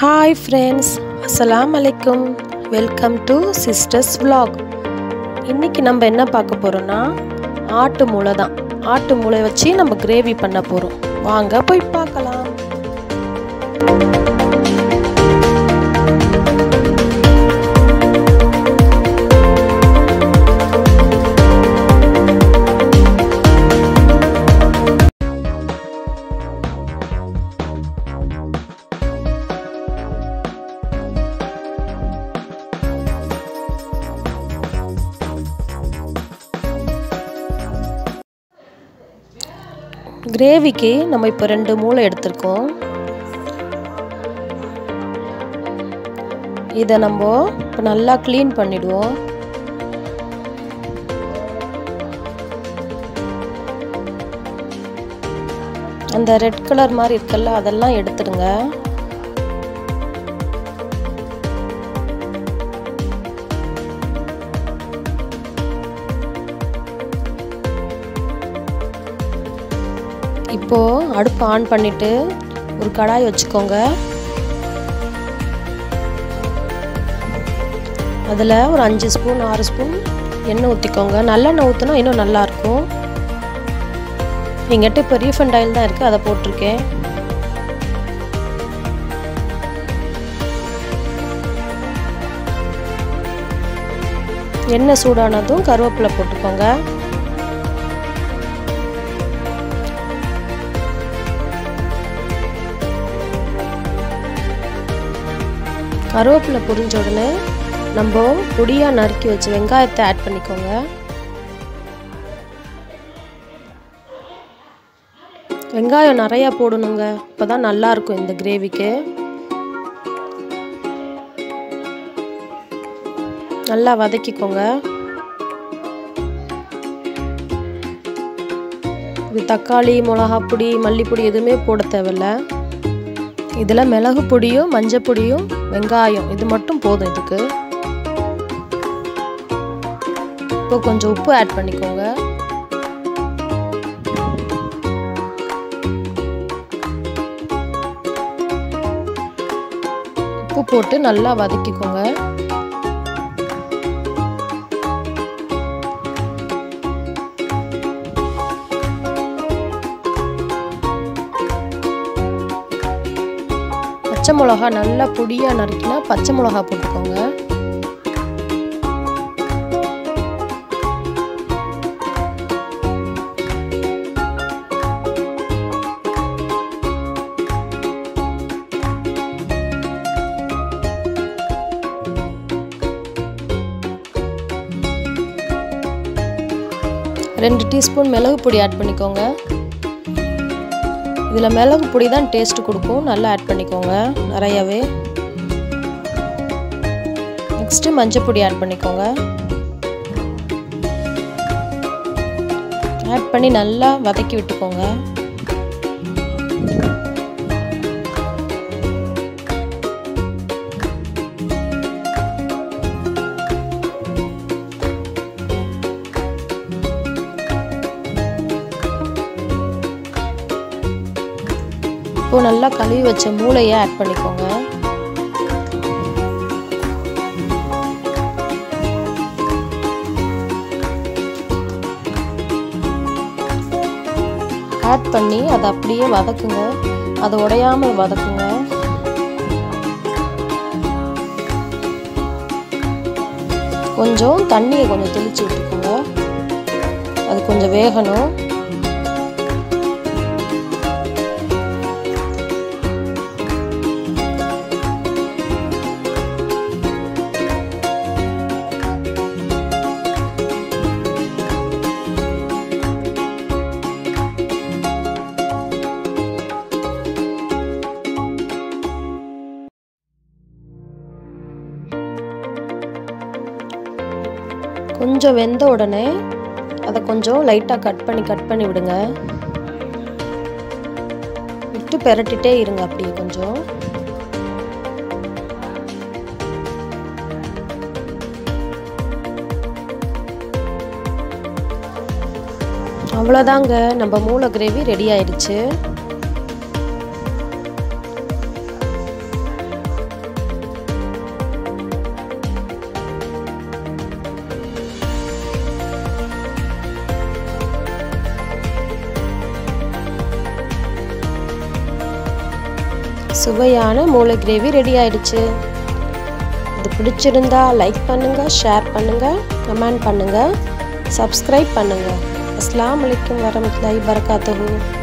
hi friends அஸ்ஸலாமு அலைக்கும் welcome to sisters vlog இன்றைக்கி நம்ம என்ன பார்க்க போகிறோன்னா ஆட்டு மூளை தான் ஆட்டு மூளை வச்சு நம்ம கிரேவி பண்ண போகிறோம் வாங்க போய் பார்க்கலாம் கிரேவிக்கு நம்ம இப்போ ரெண்டு மூளை எடுத்திருக்கோம் இதை நம்ம இப்போ நல்லா க்ளீன் பண்ணிடுவோம் அந்த ரெட் கலர் மாதிரி இருக்குல்ல அதெல்லாம் எடுத்துடுங்க இப்போது அடுப்பு ஆன் பண்ணிவிட்டு ஒரு கடாய் வச்சுக்கோங்க அதில் ஒரு அஞ்சு ஸ்பூன் ஆறு ஸ்பூன் எண்ணெய் ஊற்றிக்கோங்க நல்லெண்ணெய் ஊற்றினா இன்னும் நல்லாயிருக்கும் எங்கிட்ட இப்போ ரீஃபண்ட் ஆயில் தான் இருக்குது அதை போட்டிருக்கேன் எண்ணெய் சூடானதும் கருவேப்பிலை போட்டுக்கோங்க கருவேப்பிலை பொரிஞ்ச உடனே நம்ம பொடியாக நறுக்கி வச்ச வெங்காயத்தை ஆட் பண்ணிக்கோங்க வெங்காயம் நிறையா போடணுங்க இப்போ தான் நல்லாயிருக்கும் இந்த கிரேவிக்கு நல்லா வதக்கிக்கோங்க இது தக்காளி மிளகாப்பொடி மல்லிப்பொடி எதுவுமே போட தேவையில்ல இதில் மிளகு பொடியும் மஞ்சள் பொடியும் வெங்காயம் இது மட்டும் போதும் இதுக்கு இப்போ கொஞ்சம் உப்பு ஆட் பண்ணிக்கோங்க உப்பு போட்டு நல்லா வதக்கிக்கோங்க பச்சை மிளகா நல்லா பொடியாக நறுக்கினா பச்சை மிளகா போட்டுக்கோங்க ரெண்டு டீஸ்பூன் மிளகு பொடி ஆட் பண்ணிக்கோங்க இதில் மிளகு பொடி தான் டேஸ்ட் கொடுக்கும் நல்லா ஆட் பண்ணிக்கோங்க நிறையவே நெக்ஸ்ட்டு மஞ்சள் பொடி ஆட் பண்ணிக்கோங்க ஆட் பண்ணி நல்லா வதக்கி விட்டுக்கோங்க இப்போ நல்லா கழுவி வச்ச மூளையை ஆட் பண்ணிக்கோங்க ஆட் பண்ணி அதை அப்படியே வதக்குங்க அதை உடையாமல் வதக்குங்க கொஞ்சம் தண்ணியை கொஞ்சம் தெளித்து விட்டுக்கோங்க அது கொஞ்சம் வேகணும் கொஞ்சம் வெந்த உடனே அதை கொஞ்சம் லைட்டாக கட் பண்ணி கட் பண்ணி விடுங்க விட்டு பெரட்டிட்டே இருங்க அப்படியே கொஞ்சம் அவ்வளோதாங்க நம்ம மூளை கிரேவி ரெடி ஆயிடுச்சு சுவையான மூளை கிரேவி ரெடி ஆயிடுச்சு இது பிடிச்சிருந்தா லைக் பண்ணுங்கள் ஷேர் பண்ணுங்கள் கமெண்ட் பண்ணுங்கள் சப்ஸ்கிரைப் பண்ணுங்கள் அஸ்லாம் வலைக்கம் வரமத்துலாஹி வரகாத்துஹூ